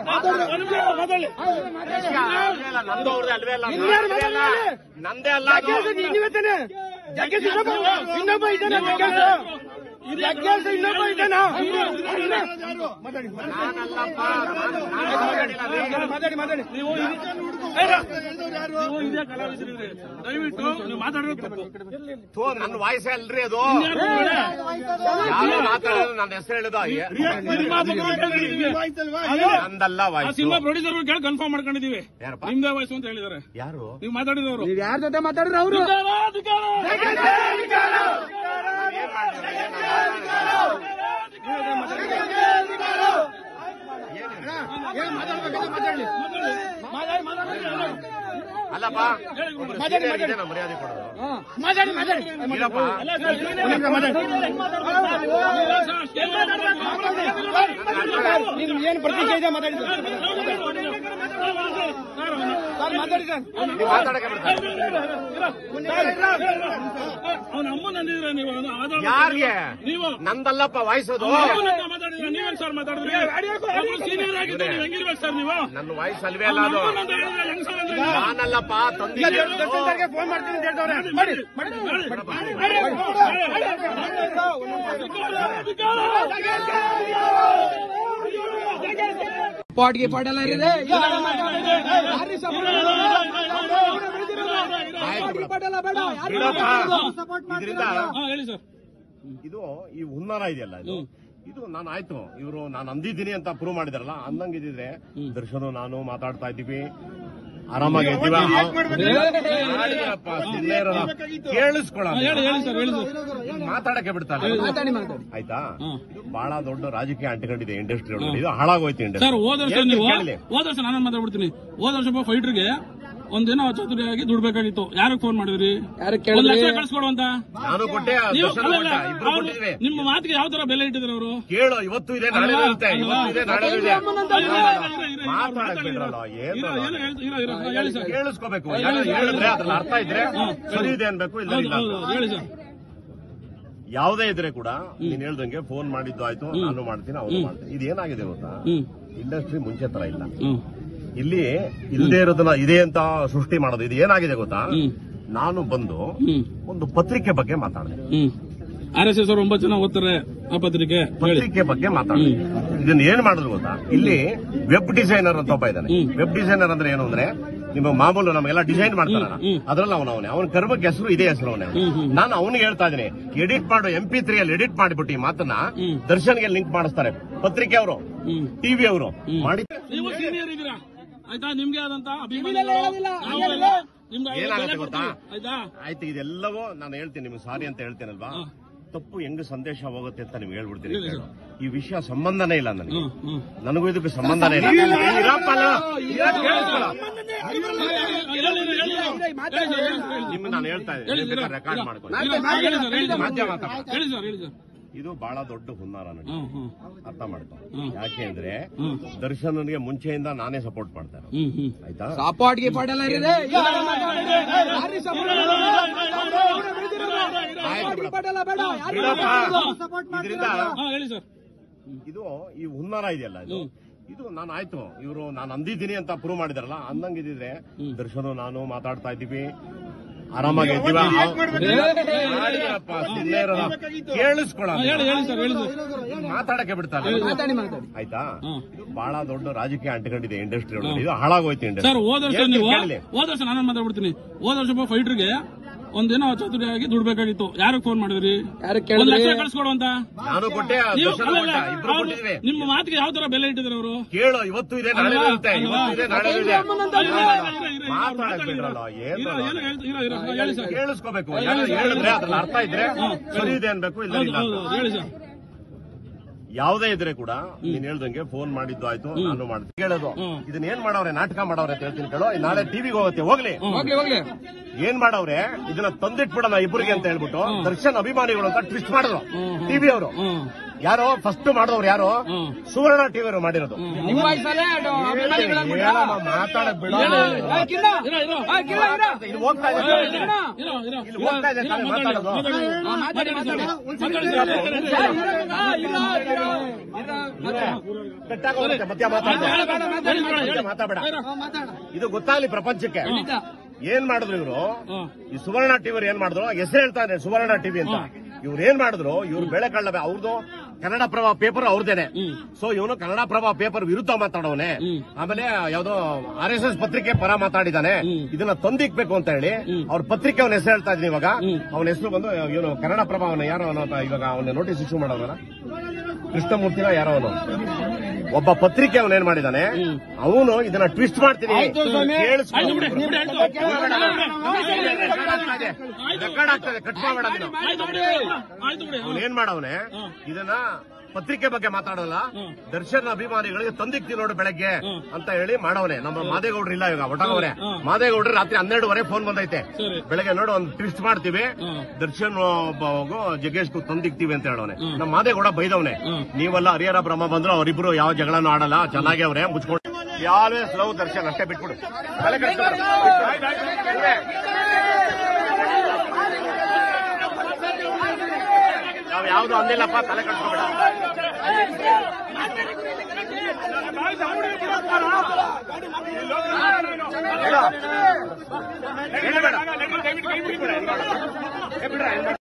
ಮಾತಾಡಿ ನಂದು ಅವ್ರದ್ದು ಅಲ್ವೇ ಅಲ್ಲ ಇನ್ಯಾರು ನಂದೇ ಅಲ್ಲ. ಮಾತಾಡ್ಲಿ? ನಂದೇ ಅಲ್ಲ ಅದು. ಜಗ್ಗೇಶ್ ನೀವೇ ತಾನೆ? ಜಗ್ಗೇಶ್ ಇನ್ನೊಬ್ಬ ಇನ್ನೊಬ್ಬ ಇದ್ದಾನೆ ಜಗ್ಗೇಶ್ ಜಗ್ಗೇಶ್ ಇನ್ನೊಬ್ಬ ಇದ್ದಾನ ಮಾತಾಡಿ ನಾನಲ್ಲಪ್ಪ ನಾನು- ನಾನು ಮಾತಾಡಿಲ್ಲ ರೀ. ಮಾತಾಡಿ ಮಾತಾಡಿ ನೀವು ಇದೇ ಕಲಾವಿದರಿದ್ರೆ ದಯವಿಟ್ಟು ನೀವು ಮಾತಾಡೋದು ತಪ್ಪು ಥೂ, ನನ್ನ ವಾಯ್ಸೇ ಅಲ್ರಿ ಅದು ಯಾರು ಮಾತಾಡೋದು ನನ್ನ ಹೆಸರು ಹೇಳುದು ಸಿನಿಮಾ ನಂದಲ್ಲ ಆ ವಾಯ್ಸು ಸಿನಿಮಾ ಪ್ರೊಡ್ಯೂಸರ್ ಕೇಳಿ ಕನ್ಫರ್ಮ್ ಮಾಡ್ಕೊಂಡಿದೀವಿ ಯಾರಪ್ಪ ನಿಮ್ದೇ ವಯಸ್ಸು ಅಂತ ಹೇಳಿದಾರೆ ಯಾರು ನೀವು ಮಾತಾಡಿದವರು ನೀವ್ ಯಾರ ಜೊತೆ ಮಾತಾಡ್ರಿ ಅವರು ಏನ್ ಮಾಡಿದ್ರು? ಅಲ್ಲಪ್ಪ ಒಬ್ರು senior ಗೆ ನಾವು ಮರ್ಯಾದೆ ಕೊಡೋದು ಮಾತಾಡಿ ಮಾತಾಡಿ ಇಲ್ಲಪ್ಪ ನಿಮ್ ಏನ್ ಪ್ರತಿಕ್ರಿಯೆ ಇದೆ ಮಾತಾಡಿ ಸರ್ ಮಾತಾಡಿ ಸರ್ ನೀವು ಮಾತಾಡಕ್ಕೆ ಬಿಡ್ತಾರೆ ಅವನ ಅಮ್ಮನ ಅಂದಿದ್ರೆ ನೀವು ಅವನ ಆಧಾರ ಯಾರಿಗೆ ನೀವು ನಂದಲ್ಲಪ್ಪ ವಾಯ್ಸೋದು ಅಮ್ಮನ ಹತ್ರ ಮಾತಾಡಿದ್ರೆ ನೀವೇನ್ ಸರ್ ಮಾತಾಡಿದ್ರಿ ಸೀನಿಯರ್ ಆಗಿದ್ದು ನೀವು ಹೆಂಗಿರ್ಬೇಕು ಸರ್ ನೀವು ನನ್ನ ವಾಯ್ಸ್ ಅಲ್ವೇ ಅಲ್ಲ ಅದು ಅಮ್ಮನ ಅಂತ ಹೇಳಿದ್ರೆ ಹೆಂಗ್ ಸರ್ ಅಂದ್ರೆ ನೀವು? ನಾನಲ್ಲಪ್ಪ ತಂದಿದ್ದೆ ದರ್ಶನ್ ಸರ್ಗೆ ಫೋನ್ ಮಾಡ್ತೀನಿ ಅಂತ ಹೇಳ್ತವ್ರೆ ಮಾಡಿ ಮಾಡಿ ಪಾಟ್ಗೆ ಪಾಟೆಲ್ಲ ಇದೆ ಪಾಟೆಲ್ಲ ಬೇಡ ಇದರಿಂದ ಹಾ ಹೇಳಿ ಸರ್ ಇದು ಈ ಹುನ್ನಾರ ಇದೆಯಲ್ಲ ಇದು ಇದು ನಾನು ಆಯ್ತು ಇವರು ನಾನು ಅಂದಿದ್ದೀನಿ ಅಂತ ಪ್ರೂವ್ ಮಾಡಿದಾರಲ್ಲ ಅಂದಂಗಿದ್ರೆ ದರ್ಶನ ನಾನು ಮಾತಾಡ್ತಾ ಇದ್ದೀವಿ ಆರಾಮಾಗಿ ಇದ್ದೀವಿ ಮಾಡಿದ್ರಪ್ಪ, ಸುಮ್ನೆ ಇರೋಣ. ಕೇಳಿಸ್ಕೊಳ ಹೇಳಿ ಹೇಳಿ ಸರ್ ಹೇಳಿ ಸರ್ ಮಾತಾಡಕ್ಕೆ ಬಿಡ್ತಾರೆ ಮಾತಾಡಿ ಮಾತಾಡಿ ಆಯ್ತಾ ಇದು ಬಹಳ ದೊಡ್ಡ ರಾಜಕೀಯ ಅಂಟಿಕೊಂಡಿದೆ ಇಂಡಸ್ಟ್ರಿ ಒಳಗಡೆ ಇದು ಹಾಳಾಗೋಯ್ತು ಸರ್ ಇಂಡಸ್ಟ್ರಿ ಹೋದ ವರ್ಷ ಏನ್ ನೀವು ಕೇಳಲಿ? ಹೋದ ವರ್ಷ ನಾನು ಮಾತಾಡ್ಬಿಡ್ತೀನಿ ಹೋದ ವರ್ಷ ಒಬ್ಬ ಫೈಟರ್ಗೆ ಒಂದಿನ ಚತುರಿಯಾಗಿ ದುಡ್ಬೇಕಾಗಿತ್ತು ಯಾರಿಗೆ ಫೋನ್ ಮಾಡಿದ್ರಿ ಯಾರು ಒಂದ್ ಲಕ್ಷ ಕೇಳಿದ್ರಿ ಕಳ್ಸ್ಕೊಡು ಅಂತ ನಾನು ಕೊಟ್ಟೆ ನೀವು ದರ್ಶನ ಅಲ್ಲಲ್ಲ, ಕೊಟ್ಟ ಇಬ್ರು ಅವ್ರು ಕೊಟ್ಟಿದ್ವಿ ನಿಮ್ಮ ಮಾತಿಗೆ ಯಾವ ತರ ಬೆಲೆ ಇಟ್ಟಿದ್ರು ಅವರು ಕೇಳು ಇವತ್ತು ಇದೆ ನಾಳೆ ಇರುತ್ತೆ ಇವತ್ತು ಇದೆ ನಾಳೆ ಇದೆ ಮಾತಾಡಕ್ ಬಿಡ್ರಲ್ಲ ಏನು ಹೇಳಿ ಸರ್ ಕೇಳಿಸ್ಕೋಬೇಕು ಯಾರು ಹೇಳಿದ್ರೆ ಅದ್ರಲ್ಲಿ ಅರ್ಥ ಇದ್ರೆ ಸರಿ ಇದೆ ಅನ್ಬೇಕು ಇಲ್ಲ ಹೌದು ಇಲ್ಲ ಹೌದು ಅಂತ. ಹೇಳಿ ಸರ್ ಯಾವುದೇ ಇದ್ರೆ ಕೂಡ ನೀನ್ ಹೇಳ್ದಂಗೆ ಫೋನ್ ಮಾಡಿದ್ದು ಆಯ್ತು ನಾನು ಮಾಡ್ತೀನಿ ಅವನು ಮಾಡ್ತೀನಿ ಇದೇನಾಗಿದೆ ಗೊತ್ತಾ ಹ್ಮ್ ಇಂಡಸ್ಟ್ರಿ ಮುಂಚೆ ತರ ಇಲ್ಲ ಹ್ಮ್ ಇಲ್ಲಿ ಇಲ್ಲದೆ ಇರೋದನ್ನ ಇದೆ ಅಂತ ಸೃಷ್ಟಿ ಮಾಡೋದು ಇದು ಏನಾಗಿದೆ ಗೊತ್ತಾ ಹ್ಮ್. ನಾನು ಬಂದು ಹ್ಮ್ ಒಂದು ಪತ್ರಿಕೆ ಬಗ್ಗೆ ಮಾತಾಡಿದೆ ಹ್ಮ್ ಆರ್ ಎಸ್ ಎಸ್ ಅವರು ಒಂಬತ್ತು ಜನ ಓದ್ತಾರೆ ಆ ಪತ್ರಿಕೆ ಹೇಳಿ ಪತ್ರಿಕೆ ಬಗ್ಗೆ ಮಾತಾಡಿದೆ ಇದನ್ನ ಏನ್ ಮಾಡಿದ್ರು ಗೊತ್ತಾ ಇಲ್ಲಿ ವೆಬ್ ಡಿಸೈನರ್ ಅಂತ ಒಬ್ಬ ಇದ್ದಾನೆ ವೆಬ್ ಡಿಸೈನರ್ ಅಂದ್ರೆ ಏನು ಅಂದ್ರೆ ನಿಮ್ಮ ಮಾಮೂಲು ನಮಗೆಲ್ಲ ಡಿಸೈನ್ ಮಾಡ್ತಾರಲ್ಲ ಅದ್ರಲ್ಲಿ ಅವನ ಅವನೇ ಅವನ ಕರ್ಮಕ್ಕೆ ಹೆಸರು ಇದೇ ಹೆಸರು ಅವನೇ ನಾನು ಅವನಿಗೆ ಹೇಳ್ತಾ ಇದ್ದೀನಿ ಎಡಿಟ್ ಮಾಡು ಎಂ ಪಿ ತ್ರೀ ಅಲ್ಲಿ ಎಡಿಟ್ ಮಾಡಿಬಿಟ್ಟು ಈ ಮಾತನ್ನ ದರ್ಶನ್ಗೆ ಲಿಂಕ್ ಮಾಡಿಸ್ತಾರೆ ಪತ್ರಿಕೆ ಅವರು ಹ್ಮ್ ಟಿವಿ ಅವರು ಮಾಡಿ ನೀವು ಸೀನಿಯರ್ ಇದ್ದೀರಾ ಆಯ್ತಾ ನಿಮ್ಗೆ ಆದಂತ ಅಭಿಮಾನಿಗಳು ನಾವು ನಿಮ್ಗೆ ಐವತ್ತು ಏನಾಗುತ್ತೆ ಬೆಲೆ ಗೊತ್ತಾ? ಕೊಡ್ತೀವಿ. ಆಯ್ತಾ ಆಯ್ತು ಇದೆಲ್ಲವೂ ನಾನು ಹೇಳ್ತೀನಿ ನಿಮ್ಗೆ ಸಾರಿ ಅಂತ ಹೇಳ್ತೇನಲ್ವಾ ತಪ್ಪು ಹೆಂಗ್ ಸಂದೇಶ ಹೋಗುತ್ತೆ ಅಂತ ನಿಮ್ಗೆ ಹೇಳ್ಬಿಡ್ತೀನಿ ಕೇಳು. ಈ ವಿಷಯ ಸಂಬಂಧನೇ ಇಲ್ಲ ನನಗೆ ಹ್ಮ್ ಹ್ಮ್ ನನಗೂ ಇದಕ್ಕೆ ಸಂಬಂಧನೇ ಇಲ್ಲ ಇರಪ್ಪ ಅಲ್ಲ, ಇರಕ್ ಕೇಳಿಸ್ಕೊಳ. ನಿಮ್ಗೆ ನಾನು ಹೇಳ್ತಾ ಇದ್ದೀನಿ ರೆಕಾರ್ಡ್ ಮಾಡ್ಕೊಳ್ಳಿ ಮಾಧ್ಯಮ ಅಂತ. ಹೇಳಿ ಸರ್ ಹೇಳಿ ಸರ್ ಇದು ಬಹಳ ದೊಡ್ಡ ಹುನ್ನಾರ ನನಗೆ ಹ್ಮ್ ಹ್ಮ್ ಅರ್ಥ ಮಾಡ್ಕೊ ಯಾಕೆ ಅಂದ್ರೆ ದರ್ಶನ್ಗೆ ಮುಂಚೆಯಿಂದ ನಾನೇ ಸಪೋರ್ಟ್ ಮಾಡ್ತಾರೆ ಹ್ಮ್ ಹ್ಮ್ ಆಯ್ತಾ ಪಾಟ್ಗೆ ಪಾಟೆಲ್ಲ ಇದೆ ಆಯ್ತು ಬಿಡಪ್ಪ. ಪಾಟೆಲ್ಲ ಬೇಡ ಬಿಡಪ್ಪ. ಇದರಿಂದ ಹಾ ಹೇಳಿ ಸರ್ ಇದು ಈ ಹುನ್ನಾರ ಇದೆಯಲ್ಲ ಇದು ಇದು ನಾನು ಆಯ್ತು ಇವರು ನಾನು ಅಂದಿದ್ದೀನಿ ಅಂತ ಪ್ರೂವ್ ಮಾಡಿದಾರಲ್ಲ ಅಂದಂಗಿದ್ರೆ ದರ್ಶನ ನಾನು ಮಾತಾಡ್ತಾ ಇದ್ದೀವಿ ಆರಾಮಾಗಿ ಇದ್ದೀವಿ ಮಾಡಿದ್ರಪ್ಪ, ಸುಮ್ನೆ ಇರೋಣ. ಕೇಳಿಸ್ಕೊಳ ಹೇಳಿ ಹೇಳಿ ಸರ್ ಹೇಳಿ ಸರ್ ಮಾತಾಡಕ್ಕೆ ಬಿಡ್ತಾರೆ ಮಾತಾಡಿ ಮಾತಾಡಿ ಆಯ್ತಾ ಇದು ಬಹಳ ದೊಡ್ಡ ರಾಜಕೀಯ ಅಂಟಿಕೊಂಡಿದೆ ಇಂಡಸ್ಟ್ರಿ ಒಳಗಡೆ ಇದು ಹಾಳಾಗೋಯ್ತು ಸರ್ ಇಂಡಸ್ಟ್ರಿ ಹೋದ ವರ್ಷ ಏನ್ ನೀವು ಕೇಳಲಿ? ಹೋದ ವರ್ಷ ನಾನು ಮಾತಾಡ್ಬಿಡ್ತೀನಿ ಹೋದ ವರ್ಷ ಒಬ್ಬ ಫೈಟರ್ಗೆ ಒಂದಿನ ಚತುರಿಯಾಗಿ ದುಡ್ಬೇಕಾಗಿತ್ತು ಯಾರಿಗೆ ಫೋನ್ ಮಾಡಿದ್ರಿ ಯಾರು ಒಂದ್ ಕೇಳಿದ್ರಿ ಲಕ್ಷ ಕಳ್ಸ್ಕೊಡು ಅಂತ ನಾನು ಕೊಟ್ಟೆ ನೀವು ದರ್ಶನ ಅಲ್ಲಲ್ಲ, ಕೊಟ್ಟ ಇಬ್ರು ಅವ್ರು ಕೊಟ್ಟಿದ್ವಿ ನಿಮ್ಮ ಮಾತಿಗೆ ಯಾವ ತರ ಬೆಲೆ ಇಟ್ಟಿದ್ರು ಅವರು ಕೇಳು ಇವತ್ತು ಇದೆ ನಾಳೆ ಇರುತ್ತೆ ಇವತ್ತು ಇದೆ ನಾಳೆ ಇದೆ ಮಾತಾಡಕ್ ಬಿಡ್ರಲ್ಲ ಏನು ಹೇಳಿ ಸರ್ ಕೇಳಿಸ್ಕೋಬೇಕು ಯಾರು ಹೇಳಿದ್ರೆ ಅದ್ರಲ್ಲಿ ಅರ್ಥ ಇದ್ರೆ ಸರಿ ಇದೆ ಅನ್ಬೇಕು ಇಲ್ಲ ಹೌದು ಇಲ್ಲ ಅಂತ. ಹೌದು ಹೇಳಿ ಸರ್ ಯಾವುದೇ ಇದ್ರೆ ಕೂಡ ನೀನ್ ಹೇಳ್ದಂಗೆ ಫೋನ್ ಮಾಡಿದ್ದು ಆಯ್ತು ನಾನು ಮಾಡ್ತೀನಿ ಕೇಳೋದು ಇದನ್ನ ಏನ್ ಮಾಡವ್ರೆ ನಾಟಕ ಮಾಡವ್ರೆ ಅಂತ ಹೇಳ್ತೀನಿ ಕೇಳೋ ಇದ್ ನಾಳೆ ಟಿವಿಗೆ ಹೋಗುತ್ತೆ ಹೋಗ್ಲಿ ಹೋಗ್ಲಿ ಹೋಗ್ಲಿ ಏನ್ ಮಾಡವ್ರೆ ಇದನ್ನ ತಂದಿಟ್ಬಿಡೋಣ ಇಬ್ಬರಿಗೆ ಅಂತ ಹೇಳ್ಬಿಟ್ಟು ದರ್ಶನ್ ಅಭಿಮಾನಿಗಳು ಅಂತ ಟ್ವಿಸ್ಟ್ ಮಾಡಿದ್ರು ಟಿವಿ ಅವರು ಯಾರೋ ಫಸ್ಟ್ ಮಾಡಿದವ್ರು ಯಾರು ಹ್ಮ್. ಸುವರ್ಣ ಟಿವಿ ಅವರು ಮಾಡಿರೋದು ನಿಮ್ಮ ವಯಸ್ಸಲ್ಲೇ ಅದು ಅಭಿಮಾನಿಗಳಾಗ್ಬಿಟ್ರಾ? ಏನಮ್ಮ ಮಾತಾಡಕ್ ಬಿಡ ಇರೋ, ಏ, ಕಿನ್ನ. ಇರೋ, ಇರೋ. ಆ, ಕಿನ್ನ, ಇರೋ. ಇಲ್ಲಿ ಹೋಗ್ತಾ ಇದೆ ಇರೋ, ತಾನೇ? ಇರೋ, ಇರೋ, ಇರೋ. ಇಲ್ಲಿ ಹೋಗ್ತಾ ಇದೆ ತಾನೇ ಮಾತಾಡಿ, ಮಾತಾಡೋದು? ಮಾತಾಡಿ. ಆ, ಮಾತಾಡಿ, ಮಾತಾಡಿ. ಮಾತಾಡಿ, ಆ, ಮಾತಾಡಿ. ಇರೋ, ಇರೋ, ಇರೋ, ಇರೋ. ಕಟ್ಟಾಗೋಗುತ್ತೆ ಮಧ್ಯ ಮಾತಾಡ್ಬೇಡ ಹೇಳಿ, ಹೇಳಿ, ಹೇಳಿ. ಮಾತಾಡಬೇಡ ಇರೋ. ಇದು ಗೊತ್ತಾಗ್ಲಿ ಪ್ರಪಂಚಕ್ಕೆ ಏನ್ ಮಾಡಿದ್ರು ಇವರು ಹ್ಮ್. ಈ ಸುವರ್ಣ ಟಿವಿ ಏನ್ ಮಾಡಿದ್ರು ಹೆಸರು ಹೇಳ್ತಾನೆ ಸುವರ್ಣ ಟಿವಿ ಅಂತ ಇವ್ರು ಏನ್ ಮಾಡಿದ್ರು ಇವ್ರು ಬೆಳೆ ಕಳ್ಳ ಅವ್ರದ್ದು ಕನ್ನಡ ಪ್ರಭಾ ಪೇಪರ್ ಅವ್ರದೇನೆ ಸೊ ಇವನು ಕನ್ನಡ ಪ್ರಭಾ ಪೇಪರ್ ವಿರುದ್ಧ ಮಾತಾಡವನೆ ಆಮೇಲೆ ಯಾವ್ದೋ ಆರ್ ಎಸ್ ಎಸ್ ಪತ್ರಿಕೆ ಪರ ಮಾತಾಡಿದಾನೆ ಇದನ್ನ ತಂದಿಕ್ಬೇಕು ಅಂತ ಹೇಳಿ ಅವ್ರ ಪತ್ರಿಕೆ ಅವನ ಹೆಸರು ಹೇಳ್ತಾ ಇದ್ದೀನಿ ಇವಾಗ ಅವನ ಹೆಸರು ಬಂದು ಇವನು ಕನ್ನಡ ಪ್ರಭಾ ಅವನ ಯಾರೋ ಅವನ ಇವಾಗ ಅವನ ನೋಟಿಸ್ ಇಶ್ಯೂ ಮಾಡೋದಲ್ಲ ಕೃಷ್ಣಮೂರ್ತಿನ ಯಾರೋ ಅವನು ಒಬ್ಬ ಪತ್ರಿಕೆ ಅವನೇನ್ ಮಾಡಿದಾನೆ ಅವನು ಇದನ್ನ ಟ್ವಿಸ್ಟ್ ಮಾಡ್ತೀನಿ ಆಯ್ತು ಸ್ವಾಮಿ. ಕೇಳಿಸ್ಕೊ. ಆಯ್ತು ಬಿಡಿ, ಬಿಡಿ, ಆಯ್ತು. ರೆಕಾರ್ಡ್ ಆಗ್ತದೆ ಕಟ್ ಮಾಡಬೇಡ ನೀನು ಆಯ್ತು ಬಿಡಿ ಆಯ್ತು ಬಿಡಿ ಅವನ್ ಏನ್ ಮಾಡವನೆ ಇದನ್ನ ಪತ್ರಿಕೆ ಬಗ್ಗೆ ಮಾತಾಡಲ್ಲ ದರ್ಶನ್ ಅಭಿಮಾನಿಗಳಿಗೆ ತಂದಿಕ್ತಿ ನೋಡು ಬೆಳಗ್ಗೆ ಅಂತ ಹೇಳಿ ಮಾಡವನೆ ನಮ್ಮ ಮಾದೇಗೌಡ್ರು ಇಲ್ಲ ಇವಾಗ ಒಟಗವ್ರೆ ಮಾದೇಗೌಡ್ರು ರಾತ್ರಿ ಹನ್ನೆರಡುವರೆ ಫೋನ್ ಬಂದೈತೆ ಸರಿ. ಬೆಳಗ್ಗೆ ನೋಡು ಒಂದು ಟ್ವಿಸ್ಟ್ ಮಾಡ್ತೀವಿ ದರ್ಶನ್ ಒಬ್ಬ ಜಗ್ಗೇಶ್ ತಂದಿಕ್ತಿವಿ ಅಂತ ಹೇಳವನೆ ನಮ್ಮ ಮಾದೇಗೌಡ ಬೈದವನೆ ನೀವೆಲ್ಲ ಹರಿಹರ ಬ್ರಹ್ಮ ಬಂದ್ರು ಅವರಿಬ್ರು ಯಾವ ಜಗಳನೂ ಆಡಲ್ಲ ಚೆನ್ನಾಗಿ ಅವ್ರೆ ಮುಚ್ಕೊಂಡು ಆಲ್ವೇಸ್ ಲವ್ ದರ್ಶನ್ ಅಷ್ಟೇ ಬಿಟ್ಬಿಡು ತಲೆ ಕೆಡ್ಸ್ಕೊಬೇಡ. ಆಯ್ತು, ಆಯ್ತು, ಇವ್ರೆ. ನಾವ್ ಯಾವ್ದು ಅಂದಿಲ್ಲಪ್ಪ ತಲೆ ಕಟ್ಕೋಬೇಡ ಹೇಳಬೇಡ